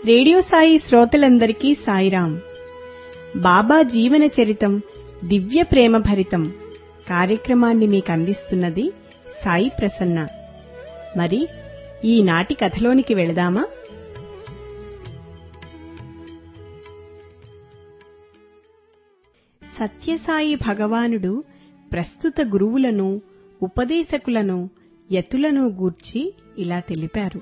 radio Sai శ్రోతలందరికీ సాయిరాం బాబా జీవన చరితం దివ్య ప్రేమ భరితం కార్యక్రమాన్ని మీకు అందిస్తున్నది సాయి ప్రసన్న మరి ఈనాటి కథలోనికి వెళదామా సత్యసాయి భగవానుడు ప్రస్తుత గురువులను ఉపదేశకులను యతులను గూర్చి ఇలా తెలిపారు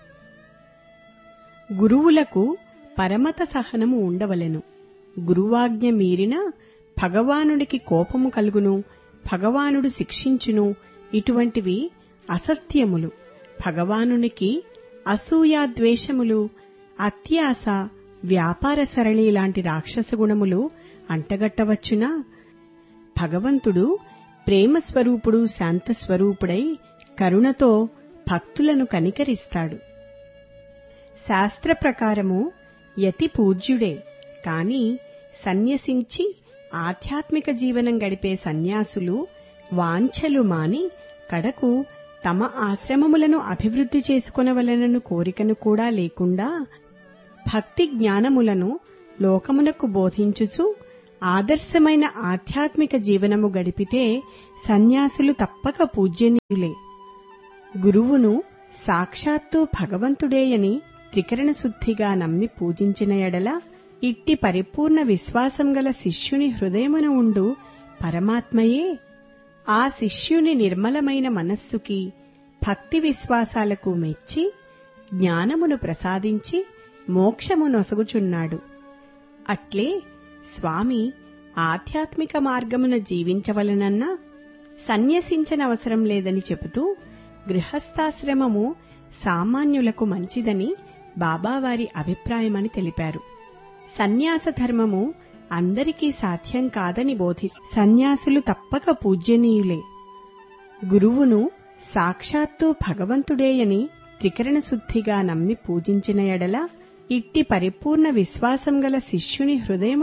గురువులకు పరమత సహనము ఉండవలెను గురువాజ్ఞ మీరిన భగవానుడికి కోపము కలుగును భగవానుడు శిక్షించును ఇటువంటివి అసత్యములు భగవానునికి అసూయాద్వేషములు అత్యాస వ్యాపార సరళి లాంటి రాక్షస గుణములు అంటగట్టవచ్చునా భగవంతుడు ప్రేమ స్వరూపుడు శాంత స్వరూపుడై కరుణతో భక్తులను కనికరిస్తాడు శాస్త్ర ప్రకారము యతి పూజ్యుడే కాని సన్యసించి ఆధ్యాత్మిక జీవనం గడిపే సన్యాసులు వాంఛలు మాని కడకు తమ ఆశ్రమములను అభివృద్ధి చేసుకొనవలనను కోరికను కూడా లేకుండా భక్తి జ్ఞానములను లోకమునకు బోధించుచు ఆదర్శమైన ఆధ్యాత్మిక జీవనము గడిపితే సన్యాసులు తప్పక పూజ్యనీయులే గురువును సాక్షాత్తు భగవంతుడేయని త్రికరణ శుద్ధిగా నమ్మి పూజించిన ఎడల ఇట్టి పరిపూర్ణ విశ్వాసం గల శిష్యుని హృదయమున ఉండు పరమాత్మయే ఆ శిష్యుని నిర్మలమైన మనస్సుకి భక్తి విశ్వాసాలకు మెచ్చి జ్ఞానమును ప్రసాదించి మోక్షము నొసగుచున్నాడు అట్లే స్వామి ఆధ్యాత్మిక మార్గమున జీవించవలనన్నా సన్యసించనవసరం లేదని చెబుతూ గృహస్థాశ్రమము సామాన్యులకు మంచిదని బాబావారి అభిప్రాయమని తెలిపారు సన్యాస ధర్మము అందరికీ సాధ్యం కాదని బోధి సన్యాసులు తప్పక పూజ్యనీయులే గురువును సాక్షాత్తు భగవంతుడేయని త్రికరణ శుద్ధిగా నమ్మి పూజించిన ఎడల ఇట్టి పరిపూర్ణ విశ్వాసం గల శిష్యుని హృదయము